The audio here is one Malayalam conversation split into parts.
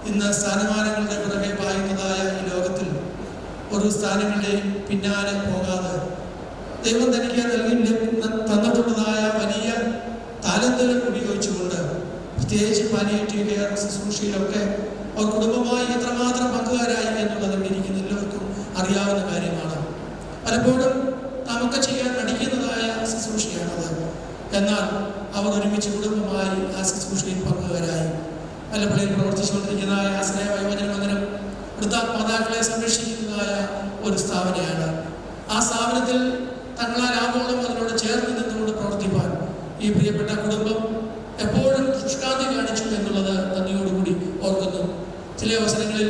ഇന്ന് സ്ഥാനമാനങ്ങളുടെ പുറകെ പായുന്നതായ ഈ ലോകത്തിൽ ഒരു സ്ഥാനങ്ങളുടെയും പിന്നാലെ പോകാതെ ദൈവം തനിക്ക് നൽകി തന്നിട്ടുള്ളതായ വലിയ താലന്തുകൾ ഉപയോഗിച്ചുകൊണ്ട് പ്രത്യേകിച്ച് പാലിയേറ്റീവ് കെയർ ശുശ്രൂഷയിലൊക്കെ അവർ കുടുംബമായി എത്രമാത്രം പങ്കുകാരായി എന്നുള്ളത് ഇവിടെ ഇരിക്കുന്ന എല്ലാവർക്കും അറിയാവുന്ന കാര്യമാണ് പലപ്പോഴും നമുക്ക് ചെയ്യാൻ മടിക്കുന്നതായ ശുശ്രൂഷയാണത് എന്നാൽ അവർ ഒരുമിച്ച് കുടുംബമായി ആ ശുശ്രൂഷയിൽ പങ്കുകാരായി പലപ്പോഴും പ്രവർത്തിച്ചുകൊണ്ടിരിക്കുന്നതായ ആശ്രയ വയോജന മന്ദിരം വൃദ്ധ മാതാക്കളെ സംരക്ഷിക്കുന്നതായ ഒരു സ്ഥാപനമാണ് ആ സ്ഥാപനത്തിൽ തങ്ങളാൽ ആവോളം അതിനോട് ചേർന്ന് നിന്നുകൊണ്ട് പ്രവർത്തിപ്പാൻ ഈ പ്രിയപ്പെട്ട കുടുംബം എപ്പോഴും ശുഷ്കാന്തി കാണിച്ചു എന്നുള്ളത് നന്ദിയോടുകൂടി ഓർക്കുന്നു ചില അവസരങ്ങളിൽ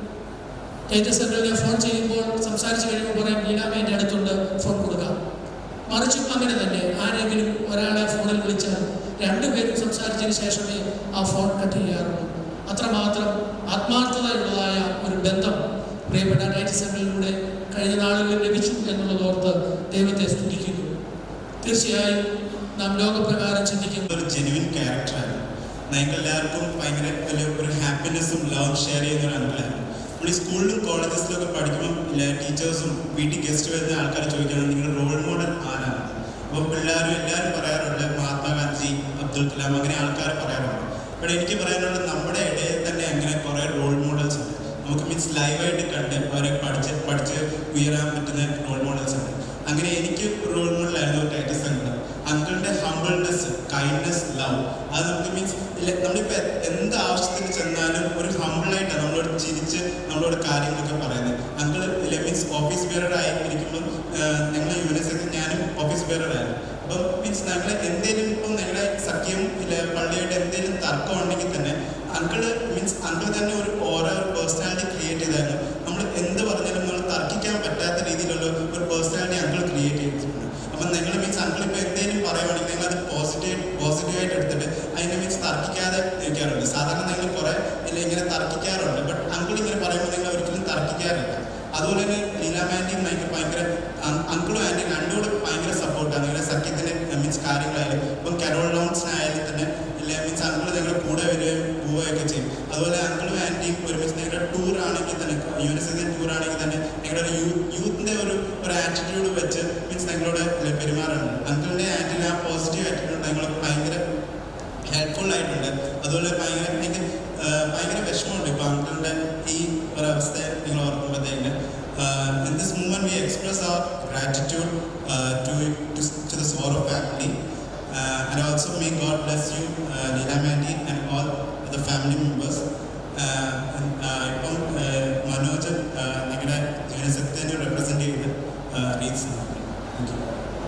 ഡേറ്റ സെന്ററിനെ ഫോൺ ചെയ്യുമ്പോൾ സംസാരിച്ച് കഴിയുമ്പോൾ പറയും ലീലാമ എൻ്റെ അടുത്തുണ്ട് ഫോൺ കൊടുക്കാം മറിച്ചും അങ്ങനെ തന്നെ ആരെങ്കിലും ഒരാളെ ഫോണിൽ വിളിച്ചാൽ രണ്ടുപേരും സംസാരിച്ചതിന് ശേഷമേ ആ ഫോൺ കട്ട് ചെയ്യാറുള്ളൂ അത്രമാത്രം ആത്മാർത്ഥതയുള്ളതായ ഒരു ബന്ധം പ്രിയപ്പെട്ട ഡേറ്റ സെന്ററിലൂടെ കഴിഞ്ഞ നാളുകളിൽ ലഭിച്ചു എന്നുള്ളത് ഓർത്ത് ദൈവത്തെ സ്തുതിക്കുന്നു തീർച്ചയായും നാം ലോകപ്രകാരം ചിന്തിക്കുമ്പോൾ ഒരു ജെനുവിൻ ക്യാരക്ടറാണ് ഞങ്ങൾക്ക് എല്ലാവർക്കും ഭയങ്കര ഒരു ഒരു ഹാപ്പിനെസ്സും ലവും ഷെയർ ചെയ്യുന്ന ഒരു അങ്കിളാണ് നമ്മൾ ഈ സ്കൂളിലും കോളേജസിലും ഒക്കെ പഠിക്കുമ്പോൾ ടീച്ചേഴ്സും വീട്ടിൽ ഗസ്റ്റ് വരുന്ന ആൾക്കാർ ചോദിക്കണം നിങ്ങളുടെ റോൾ മോഡൽ ആരാണ് അപ്പോൾ പിള്ളേരും എല്ലാവരും പറയാറുണ്ട് മഹാത്മാഗാന്ധി അബ്ദുൽ കലാം അങ്ങനെ ആൾക്കാർ പറയാറുണ്ട് പക്ഷേ എനിക്ക് പറയാനുള്ളത് നമ്മുടെ ഇടയിൽ തന്നെ അങ്ങനെ കുറേ റോൾ മോഡൽസ് ഉണ്ട് നമുക്ക് മീൻസ് ലൈവായിട്ട് കണ്ട് അവരെ പഠിച്ച് പഠിച്ച് ഉയരാൻ പറ്റുന്ന റോൾ മോഡൽസ് ഉണ്ട് അങ്ങനെ എനിക്ക് റോൾ മോഡലായിരുന്നു ടൈറ്റസ് അങ്കിൾ അങ്കിളിന്റെ ഹംബിൾനെസ് കൈൻഡ്നെസ് ലവ് അത് നമുക്ക് മീൻസ് നമ്മളിപ്പോൾ എന്ത് ആവശ്യത്തിന് ചെന്നാലും ഒരു ഹംബിളായിട്ടാണ് നമ്മളോട് ചിരിച്ച് നമ്മളോട് കാര്യങ്ങളൊക്കെ പറയുന്നത് അങ്കിൾ ഇല്ല മീൻസ് ഓഫീസ് ബെയറർ ആയി ഇരിക്കുമ്പോൾ ഞങ്ങൾ യൂണിവേഴ്സിറ്റി ഞാനും ഓഫീസ് ബെയറർ ആയിരുന്നു അപ്പം മീൻസ് ഞങ്ങൾ എന്തെങ്കിലും ഇപ്പം ഞങ്ങളുടെ സഖ്യം ഇല്ല പള്ളിയായിട്ട് എന്തെങ്കിലും തർക്കം ഉണ്ടെങ്കിൽ തന്നെ അങ്കിള് മീൻസ് അങ്കിൾ തന്നെ ഒരു ഓരോ പേഴ്സണാലിറ്റി ക്രിയേറ്റ് ചെയ്തായിരുന്നു നമ്മൾ എന്ത് പറഞ്ഞാലും നമ്മൾ തർക്കിക്കാൻ പറ്റാത്ത രീതിയിലുള്ള ഒരു പേഴ്സണാലിറ്റി അങ്കിൾ ക്രിയേറ്റ് ചെയ്തിട്ടുണ്ട് അപ്പം നിങ്ങൾ മീൻസ് അങ്കിൾ ഇപ്പോൾ എന്തെങ്കിലും പറയുവാണെങ്കിൽ നിങ്ങൾ അത് പോസിറ്റീവ് പോസിറ്റീവായിട്ട് എടുത്തിട്ട് അതിനെ മീൻസ് തർക്കിക്കാതെ ഇരിക്കാറുണ്ട് സാധാരണ നിങ്ങൾ കുറേ ഇല്ല ഇങ്ങനെ തർക്കിക്കാറുണ്ട് ബട്ട് അങ്കിൾ ഇങ്ങനെ പറയുമ്പോൾ നിങ്ങൾ ഒരിക്കലും തർക്കിക്കാറില്ല അതുപോലെ തന്നെ ലീലാമാൻറ്റിയും ഭയങ്കര ഭയങ്കര അങ്കിളും ആൻറ്റിയും രണ്ടുകൂടെ ഭയങ്കര സപ്പോർട്ടാണ് നിങ്ങളുടെ സഖ്യത്തിൻ്റെ മീൻസ് കാര്യങ്ങളായാലും ഇപ്പം കരോൾ ലോൺസിനായാലും തന്നെ ഇല്ല മീൻസ് അങ്കിൾ നിങ്ങളുടെ കൂടെ വരികയും പോവുകയൊക്കെ ചെയ്യും അതുപോലെ അങ്കിളും ആൻറ്റിയും ഒരുമിച്ച് നിങ്ങളുടെ ടൂർ ആണെങ്കിൽ തന്നെ യൂണിവേഴ്സിറ്റി ടൂർ ആണെങ്കിൽ തന്നെ നിങ്ങളുടെ ഒരു യൂത്ത് യൂത്തിൻ്റെ ഒരു ഒരു ആറ്റിറ്റ്യൂഡ് വെച്ച് മീൻസ് നിങ്ങളോട് പെരുമാറുന്നുണ്ട് അങ്കിളിൻ്റെ ആൻറ്റിന് ആ പോസിറ്റീവ് ആറ്റിറ്റ്യൂഡ് നിങ്ങൾ ഭയങ്കര ഹെൽപ്ഫുൾ ആയിട്ടുണ്ട് അതുപോലെ ഭയങ്കര എനിക്ക് ഭയങ്കര വിഷമമുണ്ട് ഇപ്പോൾ അങ്കിളിൻ്റെ ഈ ഒരവസ്ഥ നിങ്ങൾ ഓർക്കുമ്പോഴത്തേക്ക് in this moment we express our gratitude to to the sorrow family and also may God bless you Leela Mandy and all the family members ഇപ്പം മനോജ് നിങ്ങളുടെ യൂണിസെക്ടറിനെ റെപ്രസെൻറ്റ് ചെയ്ത് റീൽസ് താങ്ക് യു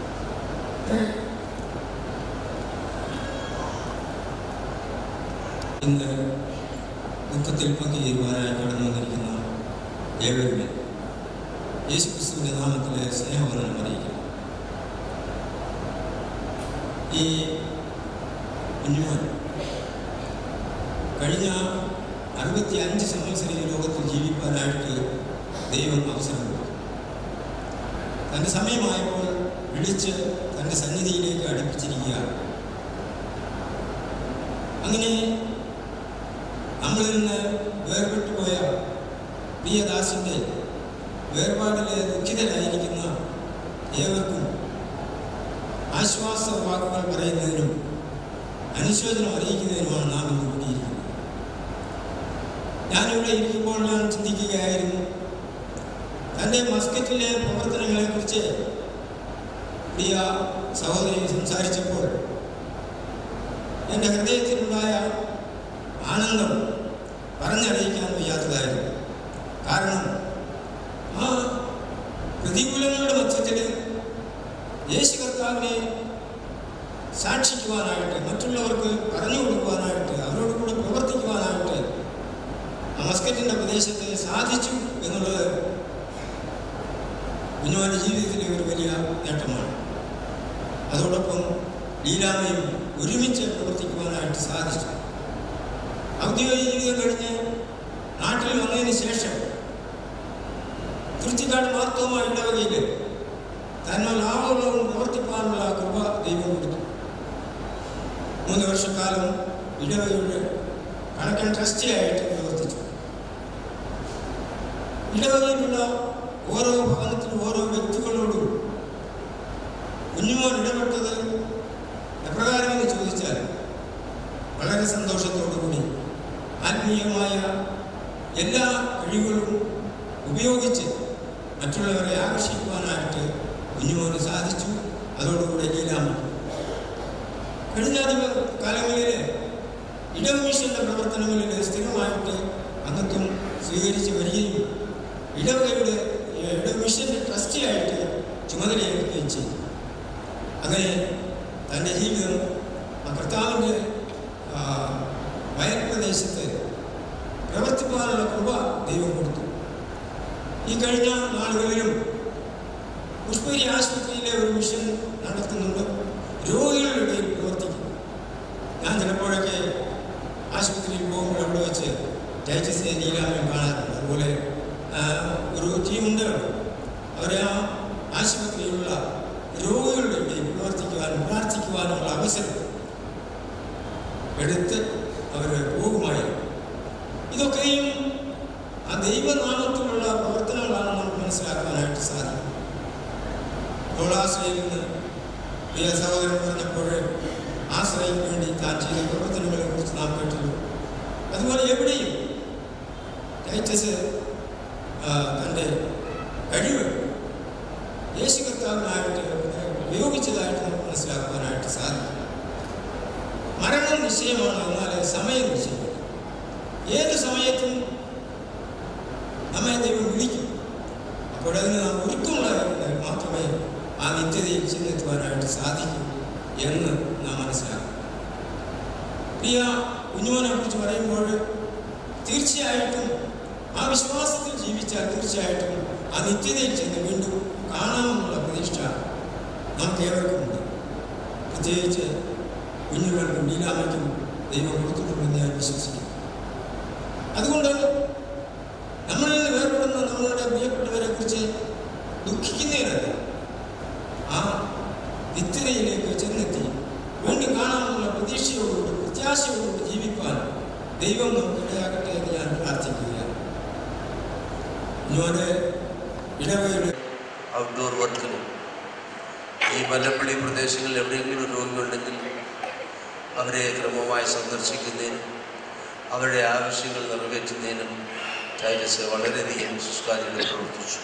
ഇന്ന് ദുഃഖത്തിൽ പങ്കുചേരുവാനായി കടന്നു വന്നിരിക്കുന്ന ഏവരും യേശുക്രിസ്തുവിൻ്റെ നാമത്തിലെ സ്നേഹവന്ദനം അറിയിക്കുന്നു ഈ കുഞ്ഞുമോൻ കഴിഞ്ഞ അറുപത്തി അഞ്ച് സംവത്സരം ഈ ലോകത്തിൽ ജീവിക്കാനായിട്ട് ദൈവം അവസരം കൊടുത്തു തൻ്റെ സമയമായപ്പോൾ വിളിച്ച് തൻ്റെ സന്നിധിയിലേക്ക് അടുപ്പിച്ചിരിക്കുകയാണ് അങ്ങനെ നമ്മളിൽ നിന്ന് വേർപെട്ടു പോയ പ്രിയദാസിൻ്റെ വേർപാടിലെ ദുഃഖിതരായിരിക്കുന്ന ഏവർക്കും ആശ്വാസ വാക്കുകൾ പറയുന്നതിനും അനുശോചനം അറിയിക്കുന്നതിനുമാണ് നാം ഇന്ന് കൂടിയിരിക്കുന്നത് ഞാനിവിടെ ഇരിക്കുമ്പോൾ ഞാൻ ചിന്തിക്കുകയായിരുന്നു തൻ്റെ മസ്കറ്റിലെ പ്രവർത്തനങ്ങളെക്കുറിച്ച് പ്രിയ സഹോദരി സംസാരിച്ചപ്പോൾ എൻ്റെ ഹൃദയത്തിലുണ്ടായ ആനന്ദം പറഞ്ഞറിയിക്കാൻ വയ്യാത്തതായിരുന്നു കാരണം ആ പ്രതികൂലങ്ങളുടെ മധ്യത്തിൽ യേശു കർത്താവിനെ സാക്ഷിക്കുവാനായിട്ട് മറ്റുള്ളവർക്ക് പറഞ്ഞു കൊടുക്കുവാനായിട്ട് അവരോട് കൂടെ പ്രവർത്തിക്കുവാനായിട്ട് ആ മസ്കറ്റിൻ്റെ പ്രദേശത്ത് സാധിച്ചു എന്നുള്ളത് കുഞ്ഞുവാൻ്റെ ജീവിതത്തിലെ ഒരു വലിയ നേട്ടമാണ് അതോടൊപ്പം ലീലാമയും ഒരുമിച്ച് പ്രവർത്തിക്കുവാനായിട്ട് സാധിച്ചു ഔദ്യോഗിക ജീവിതം കഴിഞ്ഞ് നാട്ടിൽ വന്നതിന് ശേഷം തൃച്ചിക്കാട് മാർത്തോമ ഇടവകയിൽ തന്നാൽ ആവോളവും പ്രവർത്തിക്കാനുള്ള കൃപ ദൈവം കൊടുത്തു മൂന്ന് വർഷക്കാലം ഇടവകയുടെ കണക്കൻ ട്രസ്റ്റിയായിട്ട് പ്രവർത്തിച്ചു ഇടവകയിലുള്ള ഓരോ ഭവനത്തിലും ഓരോ വ്യക്തികളോടും കുഞ്ഞുമോൻ ഇടപെട്ടത് എപ്രകാരമെന്ന് ചോദിച്ചാൽ വളരെ സന്തോഷത്തോടു കൂടി ആത്മീയമായ എല്ലാ കഴിവുകളും ഉപയോഗിച്ച് മറ്റുള്ളവരെ ആകർഷിക്കുവാനായിട്ട് കുഞ്ഞുമോന് സാധിച്ചു അതോടുകൂടെ ലീലാമ്മ കഴിഞ്ഞ ദിവ- കാലങ്ങളിൽ ഇടം മിഷന്റെ പ്രവർത്തനങ്ങളിൽ സ്ഥിരമായിട്ട് അംഗത്വം സ്വീകരിച്ച് വരികയും ഇടവകയുടെ ഏഹ്, ഇടം മിഷന്റെ ട്രസ്റ്റിയായിട്ട് ചുമതലയേൽക്കുകയും ചെയ്തു അങ്ങനെ തൻ്റെ ജീവിതം ആ കർത്താവിൻ്റെ ആ, വയൽപ്രദേശത്ത് പ്രവർത്തിക്കാനുള്ള കൃപ ദൈവം കൊടുത്തു ഈ കഴിഞ്ഞ നാളുകളിലും പുഷ്പരി ആശുപത്രിയിലെ ഒരു മിഷൻ നടത്തുന്നുണ്ട് രോഗികളുടെ ഇടയിൽ പ്രവർത്തിക്കും ഞാൻ ചിലപ്പോഴൊക്കെ ആശുപത്രിയിൽ പോകുമ്പോൾ അവിടെ വെച്ച് ടൈറ്റസിനെ നീലാമയം കാണാറുണ്ട് അതുപോലെ ആ, ഒരു ടീമുണ്ട് അവരെ ആ ആശുപത്രിയിലുള്ള രോഗികളുടെ ഇടയിൽ പ്രവർത്തിക്കുവാനും പ്രാർത്ഥിക്കുവാനുമുള്ള അവസരം എടുത്ത് അവർ പോകുമായിരുന്നു ഇതൊക്കെയും ആ ദൈവനാമത്തിലുള്ള പ്രവർത്തനങ്ങളാണ് നമുക്ക് മനസ്സിലാക്കാനായിട്ട് സാധിക്കും ഡോളാശ്രയിൽ നിന്ന് പ്രിയ സഹോദരൻ പറഞ്ഞപ്പോൾ ആശ്രയിക്ക് വേണ്ടി താൻ ചെയ്ത പ്രവർത്തനങ്ങളെ കുറിച്ച് നാം കേട്ടല്ലോ അതുപോലെ എവിടെയും ടൈറ്റസ് ആ, തൻ്റെ കഴിവ് യേശു കർത്താവിനായിട്ട് ഉപയോഗിച്ചതായിട്ട് നമുക്ക് മനസ്സിലാക്കുവാനായിട്ട് സാധിക്കും മരണം നിശ്ചയമാണ് എന്നാൽ സമയം നിശ്ചയം ഏത് സമയത്തും നമ്മെ ദൈവം വിളിക്കും അപ്പോഴതിന് നാം ഒരുക്കമുള്ളവരുണ്ടെങ്കിൽ മാത്രമേ ആ നിത്യതയിൽ ചെന്നെത്തുവാനായിട്ട് സാധിക്കൂ എന്ന് നാം മനസ്സിലാക്കും പ്രിയ കുഞ്ഞുമോനെ കുറിച്ച് പറയുമ്പോൾ തീർച്ചയായിട്ടും ആ വിശ്വാസത്തിൽ ജീവിച്ചാൽ തീർച്ചയായിട്ടും ആ നിത്യതയിൽ ചെന്ന് വീണ്ടും കാണാമെന്നുള്ള പ്രതീക്ഷ നമുക്ക് ഏവർക്കുമുണ്ട് പ്രത്യേകിച്ച് കുഞ്ഞുങ്ങൾക്കും ലീലാമയ്ക്കും ദൈവം കൊടുത്തിട്ടുണ്ടെന്ന് ഞാൻ വിശ്വസിക്കുന്നു അതുകൊണ്ട് നമ്മളിൽ നിന്ന് വേർപെടുന്ന നമ്മളുടെ പ്രിയപ്പെട്ടവരെ കുറിച്ച് ദുഃഖിക്കുന്നതിനല്ല ആ നിത്യതയിലേക്ക് ചെന്നെത്തി വീണ്ടും കാണാനുള്ള പ്രതീക്ഷയോടുകൂടി പ്രത്യാശയോടുകൂടി ജീവിക്കാൻ ദൈവം നമുക്ക് ഇടയാകട്ടെ എന്ന് ഞാൻ പ്രാർത്ഥിക്കുകയാണ് ഇന്നോടെ ഇടവയുടെ ഔട്ട്ഡോർ വർക്കിന് ഈ മലപ്പള്ളി പ്രദേശങ്ങളിൽ എവിടെയെങ്കിലും രോഗികളുണ്ടെങ്കിൽ അവരെ ക്രമമായി സന്ദർശിക്കുന്നതിനും അവരുടെ ആവശ്യങ്ങൾ നിറവേറ്റുന്നതിനും ടൈറ്റസ് വളരെയധികം ശുഷ്കാരികൾ പ്രവർത്തിച്ചു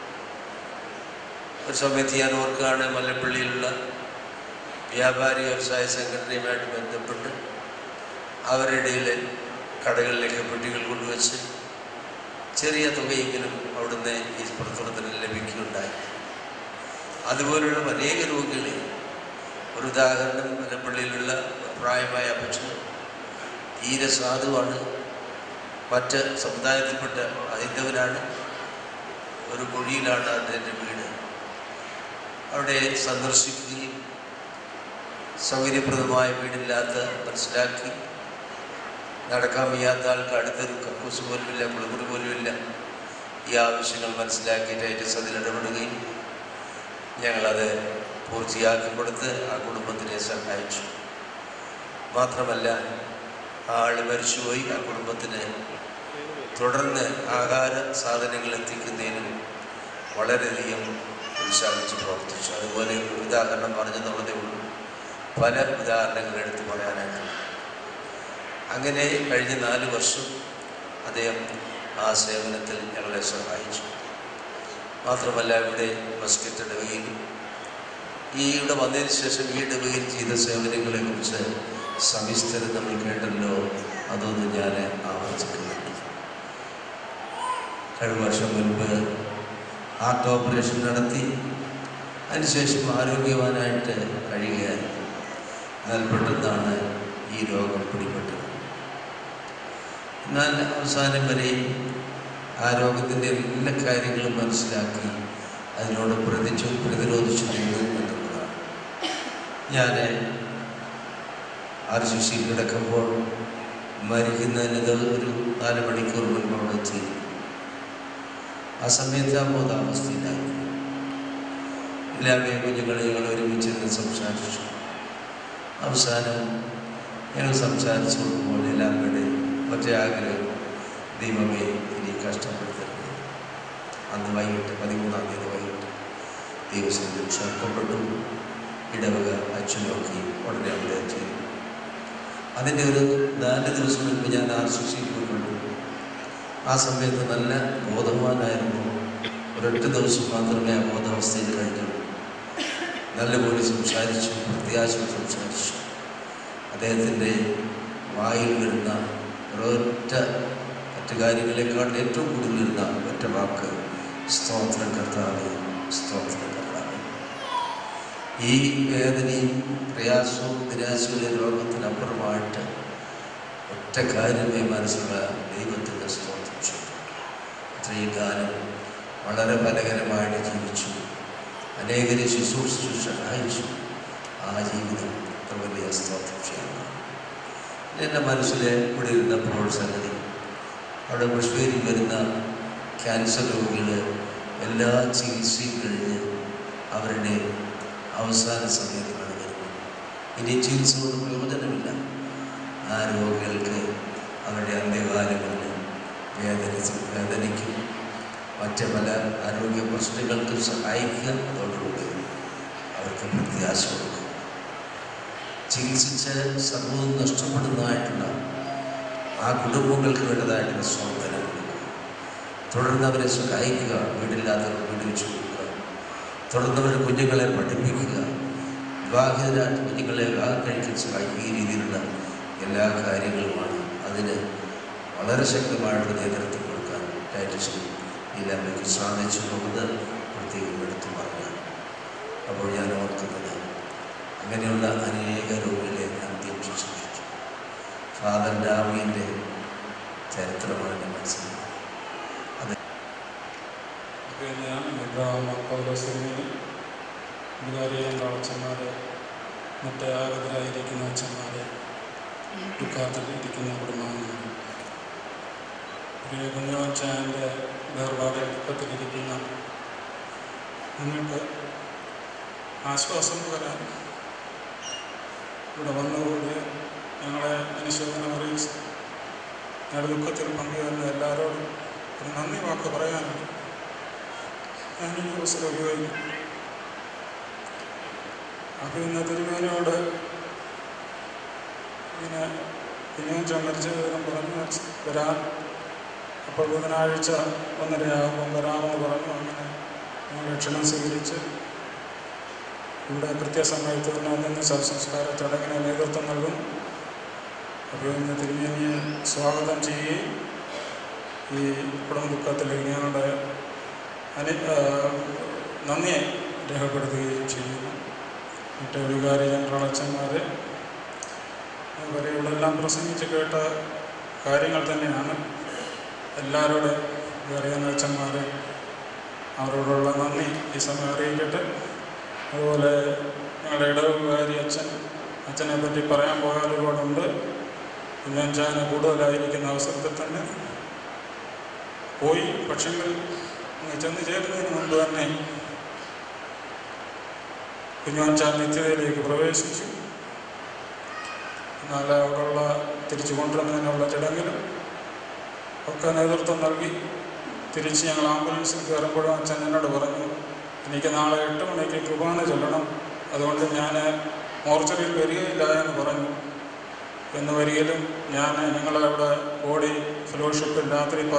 ഒരു സമയത്ത് ഞാൻ ഓർക്കുകയാണ് മലപ്പള്ളിയിലുള്ള വ്യാപാരി വ്യവസായ സംഘടനയുമായിട്ട് ബന്ധപ്പെട്ട് അവരുടെ ഇടയിൽ കടകളിലേക്ക് പെട്ടികൾ കൊണ്ടുവച്ച് ചെറിയ തുകയെങ്കിലും അവിടുന്ന് ഈ പ്രവർത്തനത്തിന് ലഭിക്കുകയുണ്ടായി അതുപോലുള്ള അനേക രോഗികളെ ഒരു ഉദാഹരണം മലപ്പള്ളിയിലുള്ള പ്രായമായ അപ്പച്ചൻ തീരെ സാധുവാണ് മറ്റ് സമുദായത്തിൽപ്പെട്ട ഹൈന്ദവനാണ് ഒരു കുഴിയിലാണ് അദ്ദേഹത്തിൻ്റെ വീട് അവിടെ സന്ദർശിക്കുകയും സൗകര്യപ്രദമായ വീടില്ലാത്ത മനസ്സിലാക്കി നടക്കാൻ വയ്യാത്ത ആൾക്ക് അടുത്തൊരു കക്കൂസ് പോലുമില്ല കുളിമുറി പോലുമില്ല ഈ ആവശ്യങ്ങൾ മനസ്സിലാക്കി ടൈറ്റസ് അതിൽ ഇടപെടുകയും ഞങ്ങളത് പൂർത്തിയാക്കി കൊടുത്ത് ആ കുടുംബത്തിനെ സഹായിച്ചു മാത്രമല്ല ആ ആൾ മരിച്ചുപോയി ആ കുടുംബത്തിന് തുടർന്ന് ആഹാര സാധനങ്ങൾ എത്തിക്കുന്നതിനും വളരെയധികം ഉത്സാഹിച്ച് പ്രവർത്തിച്ചു അതുപോലെ ഒരു ഉദാഹരണം പറഞ്ഞെന്നുള്ളതേ ഉള്ളൂ പല ഉദാഹരണങ്ങൾ എടുത്ത് പറയാനായിട്ട് അങ്ങനെ കഴിഞ്ഞ നാല് വർഷം അദ്ദേഹം ആ സേവനത്തിൽ ഞങ്ങളെ സഹായിച്ചു മാത്രമല്ല ഇവിടെ മസ്കറ്റ് ഇടവകയിൽ ഈ ഇവിടെ വന്നതിന് ശേഷം ഈ ഇടവകയിൽ ചെയ്ത സേവനങ്ങളെ കുറിച്ച് സവിസ്തരം നമ്മൾ കേട്ടല്ലോ അതൊന്നും ഞാൻ ആവർത്തിക്കുന്നുണ്ട് കഴിഞ്ഞ വർഷം മുൻപ് ഹാർട്ട് ഓപ്പറേഷൻ നടത്തി അതിനുശേഷം ആരോഗ്യവാനായിട്ട് കഴിയുകയായി എന്നാൽ പെട്ടെന്നാണ് ഈ രോഗം പിടിപെട്ടത് എന്നാൽ അവസാനം വരെയും ആ രോഗത്തിൻ്റെ എല്ലാ കാര്യങ്ങളും മനസ്സിലാക്കി അതിനോട് പ്രതിച്ചു പ്രതിരോധിച്ചു നിന്നു എന്നുള്ളതാണ് ഞാൻ ആർ ശി സിയിൽ കിടക്കുമ്പോൾ മരിക്കുന്നതിന് ഒരു നാല് മണിക്കൂർ മുൻപ് അവിടെ എത്തി ആ സമയത്ത് ആ ബോധാവസ്ഥയിലായി എല്ലാവരെയും കുഞ്ഞുങ്ങളെ ഞങ്ങൾ ഒരുമിച്ചിരുന്ന് സംസാരിച്ചു അവസാനം ഞങ്ങൾ സംസാരിച്ചു കൊടുക്കുമ്പോൾ എല്ലാവരുടെ ഒറ്റ ആഗ്രഹം ദൈവമേ ഇനി കഷ്ടപ്പെടുത്തരുത് അന്ന് വൈകിട്ട് പതിമൂന്നാം തീയതി വൈകിട്ട് ദൈവസന്നിധി ചേർക്കപ്പെട്ടു ഇടവക അച്ഛനൊക്കെ ഉടനെ അവിടെ എത്തി അതിൻ്റെ ഒരു നാല് ദിവസം മുൻപ് ഞാൻ ആർ സി സി പോയിട്ടുണ്ട് ആ സമയത്ത് നല്ല ബോധവാനായിരുന്നു ഒരൊറ്റ ദിവസം മാത്രമേ ആ ബോധാവസ്ഥയിൽ കഴിഞ്ഞുള്ളൂ നല്ലപോലെ സംസാരിച്ചു പ്രത്യാശ സംസാരിച്ചു അദ്ദേഹത്തിൻ്റെ വായിൽ വരുന്ന ഒരൊറ്റ മറ്റു കാര്യങ്ങളെക്കാൾ ഏറ്റവും കൂടുതൽ വരുന്ന ഒറ്റ വാക്ക് സ്തോത്രം കർത്താവ് സ്തോത്രം കർത്താവ് ഈ വേദനയും പ്രയാസവും നിരാശയുടെ രോഗത്തിനപ്പുറമായിട്ട് ഒറ്റ കാര്യമേ മനസ്സിലുള്ള ദൈവത്തിൻ്റെ സ്തോത്രം ചെയ്തു ഇത്രയും കാലം വളരെ ഫലകരമായിട്ട് ജീവിച്ചു അനേകരെ ശുശ്രൂഷിച്ചു സഹായിച്ചു ആ ജീവിതം അത്ര വലിയ സ്തോത്രം ചെയ്യണം എൻ്റെ മനസ്സിൽ ഇവിടെ ഇരുന്നപ്പോൾ സംഗതി അവിടെ പുഷ്പേരിൽ വരുന്ന ക്യാൻസർ രോഗികൾ എല്ലാ ചികിത്സയും കഴിഞ്ഞ് അവരുടെ അവസാന സമയത്താണ് വരുന്നത് ഇനി ചികിത്സ കൊണ്ട് പ്രയോജനമില്ല ആ രോഗികൾക്ക് അവരുടെ അന്ത്യകാലങ്ങളിൽ വേദനിച്ച് വേദനയ്ക്കും മറ്റ് പല ആരോഗ്യ പ്രശ്നങ്ങൾക്കും സഹായിക്കുക അതോടുകൂടി അവർക്ക് പ്രത്യാശ കൊടുക്കും ചികിത്സിച്ച് സർവ്വവും നഷ്ടപ്പെടുന്നതായിട്ടുള്ള ആ കുടുംബങ്ങൾക്ക് വേണ്ടതായിട്ടുള്ള സ്വാതന്ത്ര്യം കൊടുക്കുക തുടർന്ന് അവരെ സഹായിക്കുക വീടില്ലാത്തവർ വീട് വെച്ച് കൊടുക്കുക തുടർന്ന് അവരുടെ കുഞ്ഞുങ്ങളെ പഠിപ്പിക്കുക വിവാഹിതരായിട്ട് കുഞ്ഞുങ്ങളെ വിവാഹം കഴിക്കാൻ സഹായിക്കുക ഈ രീതിയിലുള്ള എല്ലാ കാര്യങ്ങളുമാണ് അതിന് വളരെ ശക്തമായിട്ടുള്ള നേതൃത്വം കൊടുക്കാൻ ഡയറ്റീഷ്യൻ ഇല്ലായ്മയ്ക്ക് സാധിച്ചു എന്നുള്ളത് പ്രത്യേകം എടുത്തു പറഞ്ഞു അപ്പോൾ ഞാൻ ഓർക്കുന്നത് അങ്ങനെയുള്ള അനേക രോഗികളെ അന്ത്യം ശുശ്രൂഷിച്ചു ഫാദർ ഡാമിൻ്റെ ചരിത്രമാണ് ഞാൻ മനസ്സിലാക്കുന്നത് പിന്നെ എബ്രഹാം പൗലോസിന് വികാരികളുടെ അച്ഛന്മാരെ മറ്റ് ആഗതരായിരിക്കുന്ന അച്ഛന്മാരെ ദുഃഖത്തിൽ ഇരിക്കുന്ന കുടുംബാംഗങ്ങൾ പ്രിയ കുഞ്ഞോച്ചാൻ്റെ വേർപാട് ദുഃഖത്തിലിരിക്കുന്ന നിങ്ങൾക്ക് ആശ്വാസം പകരാൻ ഇവിടെ വന്നുകൊണ്ട് ഞങ്ങളെ അനുശോചനം അറിയിച്ച് ഞങ്ങളുടെ ദുഃഖത്തിൽ പങ്കുചേർന്ന എല്ലാവരോടും ഒരു നന്ദി വാക്ക് പറയാനുണ്ട് ഞാൻ ഈ അവസരം ഉപയോഗിക്കും അപ്പോൾ ഇന്ന് തിരുമേനോട് ഇങ്ങനെ കുഞ്ഞും മരിച്ച വിവരം പറഞ്ഞു വരാൻ അപ്പോൾ ബുധനാഴ്ച ഒന്നരയാകുമ്പോൾ വരാമെന്ന് പറഞ്ഞു അങ്ങനെ ഞങ്ങൾ ക്ഷണം സ്വീകരിച്ച് ഇവിടെ കൃത്യസമയത്ത് തന്നെ നിന്ന് ശവസംസ്കാര ചടങ്ങിന് നേതൃത്വം നൽകും അപ്പോൾ ഇന്ന് തിരുമേനിയെ സ്വാഗതം ചെയ്യുകയും ഈ കുടുംബ ദുഃഖത്തിലേക്ക് ഞങ്ങളുടെ അനു നന്ദിയെ രേഖപ്പെടുത്തുകയും ചെയ്യുന്നു മറ്റേ വികാരി ജനറൽ അച്ഛന്മാരെ വരെ ഇവിടെ എല്ലാം പ്രസംഗിച്ച് കേട്ട കാര്യങ്ങൾ തന്നെയാണ് എല്ലാവരോടും വികാരി ജനറൽ അച്ഛന്മാരെ അവരോടുള്ള നന്ദി ഈ സമയം അറിയിക്കട്ടെ അതുപോലെ ഞങ്ങളുടെ ഇടവുകാരി അച്ഛൻ അച്ഛനെ പറ്റി പറയാൻ പോയാൽ ഒരുപാടുണ്ട് കുഞ്ഞഞ്ചാന് കൂടുതലായിരിക്കുന്ന അവസരത്തിൽ തന്നെ പോയി പക്ഷെങ്കിൽ ചെന്ന് ചേരുന്നതിന് മുമ്പ് തന്നെ കുഞ്ഞുവഞ്ചാൻ നിത്യതയിലേക്ക് പ്രവേശിച്ചു എന്നാൽ അവിടെയുള്ള തിരിച്ചു കൊണ്ടുവരുന്നതിനുള്ള ചടങ്ങിലും ഒക്കെ നേതൃത്വം നൽകി തിരിച്ച് ഞങ്ങൾ ആംബുലൻസിൽ കയറുമ്പോഴും അച്ഛൻ എന്നോട് പറഞ്ഞു എനിക്ക് നാളെ എട്ട് മണിക്ക് കുർബാന ചൊല്ലണം അതുകൊണ്ട് ഞാൻ മോർച്ചറിയിൽ വരികയില്ല എന്ന് പറഞ്ഞു എന്ന് വരികയിലും ഞാൻ ഞങ്ങളവിടെ ബോഡി ഫെലോഷിപ്പിൽ രാത്രി